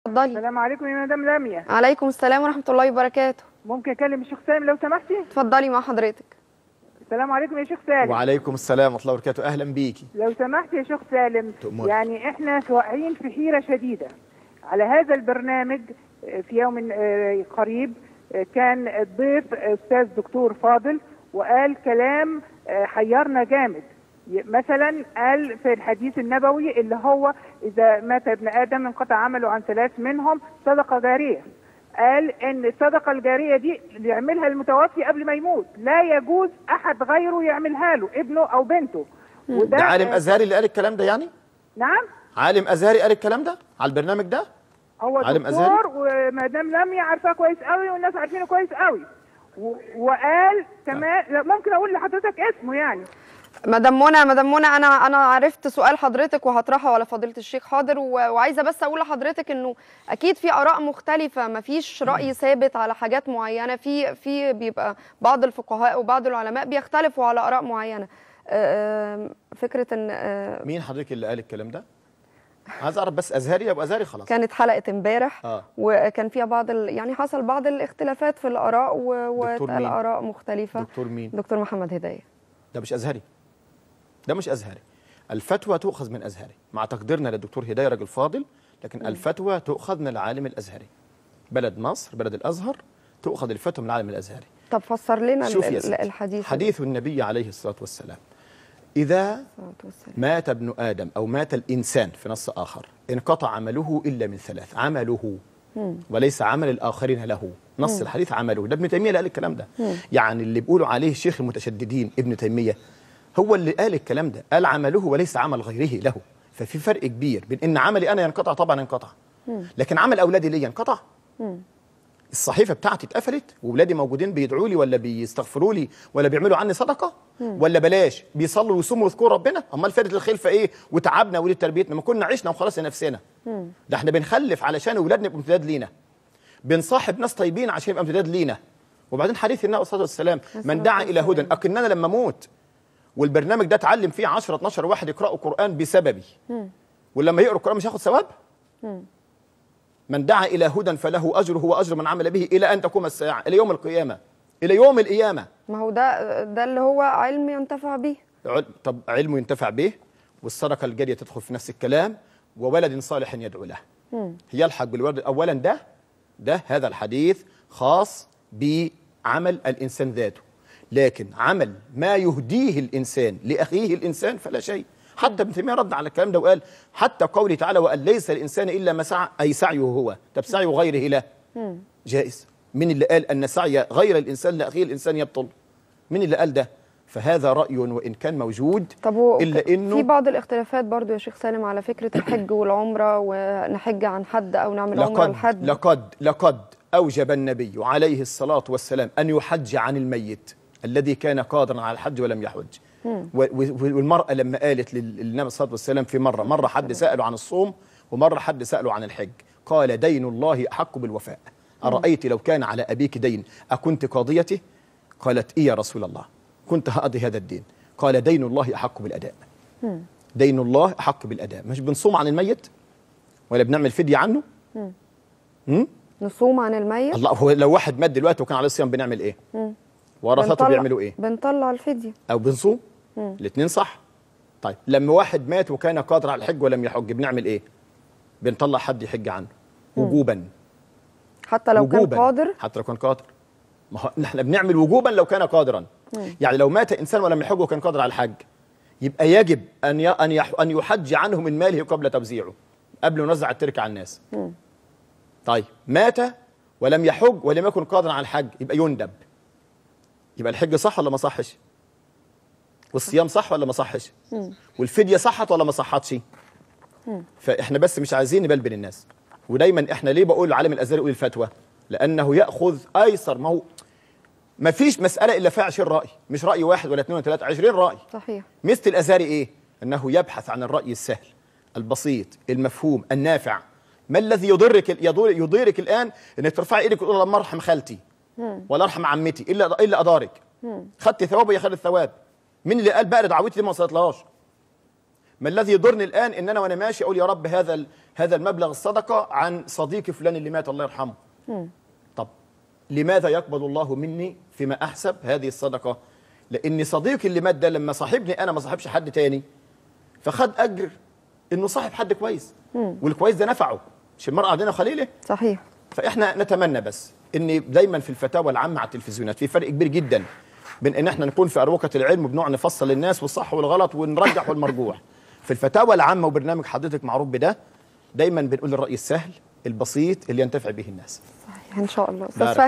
اتفضلي السلام عليكم يا مدام لميا عليكم السلام ورحمه الله وبركاته ممكن اكلم الشيخ سالم لو سمحتي اتفضلي مع حضرتك السلام عليكم يا شيخ سالم وعليكم السلام ورحمه الله وبركاته اهلا بيكي لو سمحت يا شيخ سالم تؤمر. يعني احنا واقعين في حيره شديده على هذا البرنامج آه، في يوم آه، قريب آه، كان الضيف استاذ دكتور فاضل وقال كلام آه، حيرنا جامد ي- مثلا قال في الحديث النبوي اللي هو اذا مات ابن ادم انقطع عمله عن ثلاث منهم صدقه جاريه قال ان الصدقه الجاريه دي اللي يعملها المتوفي قبل ما يموت لا يجوز احد غيره يعملها له ابنه او بنته وده ده عالم آه، ازهري اللي قال الكلام ده يعني نعم عالم ازهري قال الكلام ده على البرنامج ده هو عالم دكتور ومدام لميا عارفاه كويس قوي والناس عارفينه كويس قوي و- وقال كمان لا، ممكن اقول لحضرتك اسمه يعني مدام منى مدام منى انا انا عرفت سؤال حضرتك وهطرحه على فضيله الشيخ حاضر و- وعايزه بس اقول لحضرتك انه اكيد في اراء مختلفه ما فيش راي ثابت على حاجات معينه في في بيبقى بعض الفقهاء وبعض العلماء بيختلفوا على اراء معينه آه، فكره ان آه، مين حضرتك اللي قال الكلام ده عايز اعرف بس ازهري يبقى ازهري خلاص كانت حلقه امبارح اه وكان فيها بعض ال... يعني حصل بعض الاختلافات في الاراء و... دكتور واتقال مين؟ اراء مختلفه دكتور مين دكتور محمد هدايه ده مش ازهري ده مش ازهري الفتوى تؤخذ من ازهري مع تقديرنا للدكتور هدايه راجل فاضل لكن الفتوى تؤخذ من العالم الازهري بلد مصر بلد الازهر تؤخذ الفتوى من العالم الازهري طب فسر لنا شوف يا ال- ال- سيدي الحديث حديث النبي عليه الصلاه والسلام اذا الصلاة والسلام. مات ابن ادم او مات الانسان في نص اخر انقطع عمله الا من ثلاث عمله وليس عمل الاخرين له نص الحديث عمله ده ابن تيميه اللي قال الكلام ده يعني اللي بيقولوا عليه شيخ المتشددين ابن تيميه هو اللي قال الكلام ده قال عمله وليس عمل غيره له ففي فرق كبير بين ان عملي انا ينقطع طبعا انقطع لكن عمل اولادي ليه ينقطع الصحيفه بتاعتي اتقفلت واولادي موجودين بيدعوا لي ولا بيستغفروا لي ولا بيعملوا عني صدقه ولا بلاش بيصلوا ويصوموا ويذكروا ربنا امال فائده الخلفه ايه وتعبنا وليه تربيتنا ما كنا عشنا وخلاص لنفسنا ده احنا بنخلف علشان اولادنا يبقوا امتداد لينا بنصاحب ناس طيبين عشان يبقى امتداد لينا وبعدين حديث النبي صلى الله عليه وسلم من دعا الى هدى اكننا لما اموت والبرنامج ده اتعلم فيه 10 12 واحد يقراوا قران بسببي ولما يقروا القران مش هياخد ثواب من دعا الى هدى فله اجره واجر من عمل به الى ان تقوم الساعه الى يوم القيامه الى يوم القيامه ما هو ده ده اللي هو علم ينتفع به عل- طب علم ينتفع به والصدقه الجاريه تدخل في نفس الكلام وولد صالح يدعو له يلحق بالولد اولا ده ده هذا الحديث خاص بعمل الانسان ذاته لكن عمل ما يهديه الانسان لاخيه الانسان فلا شيء حتى ابن تيميه رد على الكلام ده وقال حتى قوله تعالى وقال ليس الانسان الا ما سعى اي سعيه هو طب سعي غيره له جائز من اللي قال ان سعي غير الانسان لاخيه الانسان يبطل من اللي قال ده فهذا راي وان كان موجود طب و... الا في انه بعض الاختلافات برضو يا شيخ سالم على فكره الحج والعمره ونحج عن حد او نعمل عمره لقد لحد لقد لقد اوجب النبي عليه الصلاه والسلام ان يحج عن الميت الذي كان قادرا على الحج ولم يحج و- و- والمراه لما قالت لل- للنبي صلى الله عليه وسلم في مره مره حد ساله عن الصوم ومره حد ساله عن الحج قال دين الله احق بالوفاء ارايت لو كان على ابيك دين اكنت قاضيته قالت ايه يا رسول الله كنت هقضي هذا الدين قال دين الله احق بالاداء دين الله احق بالاداء مش بنصوم عن الميت ولا بنعمل فديه عنه هم؟ نصوم عن الميت الله هو لو واحد مات دلوقتي وكان عليه صيام بنعمل ايه ورثته بنطلع- بيعملوا ايه بنطلع الفديه او بنصوم الاثنين صح طيب لما واحد مات وكان قادر على الحج ولم يحج بنعمل ايه بنطلع حد يحج عنه وجوبا حتى لو كان وجوبا قادر حتى لو كان قادر ما هو احنا بنعمل وجوبا لو كان قادرا يعني لو مات انسان ولم يحج وكان قادر على الحج يبقى يجب ان ي... ان يح... ان يحج عنه من ماله قبل توزيعه قبل ما يوزع التركه على الناس طيب مات ولم يحج ولم يكن قادرا على الحج يبقى يندب يبقى الحج صح ولا ما صحش والصيام صح ولا ما صحش والفديه صحت ولا ما صحتش فاحنا بس مش عايزين نبلبل الناس ودايما احنا ليه بقول العالم الازهري يقول الفتوى لانه ياخذ ايسر ما هو ما فيش مساله الا فيها 20 راي مش راي واحد ولا اثنين ولا ثلاثه 20 راي صحيح مثل الازهري ايه انه يبحث عن الراي السهل البسيط المفهوم النافع ما الذي يضرك يضر يضيرك الان انك ترفعي ايدك وتقول اللهم ارحم خالتي ولا ارحم عمتي الا الا ادارك خدت ثواب يا خد الثواب مين اللي قال بقى دعوتي دي ما وصلتلهاش ما الذي يضرني الان ان انا وانا ماشي اقول يا رب هذا ال- هذا المبلغ الصدقه عن صديقي فلان اللي مات الله يرحمه طب لماذا يقبل الله مني فيما احسب هذه الصدقه لان صديقي اللي مات ده لما صاحبني انا ما صاحبش حد تاني فخد اجر انه صاحب حد كويس والكويس ده نفعه مش المرأة عندنا خليله صحيح فاحنا نتمنى بس ان دايما في الفتاوى العامه على التلفزيونات في فرق كبير جدا بين ان احنا نكون في اروقه العلم وبنقعد نفصل للناس والصح والغلط ونرجح والمرجوح في الفتاوى العامه وبرنامج حضرتك معروف بده دايما بنقول الراي السهل البسيط اللي ينتفع به الناس صحيح ان شاء الله بارك استاذ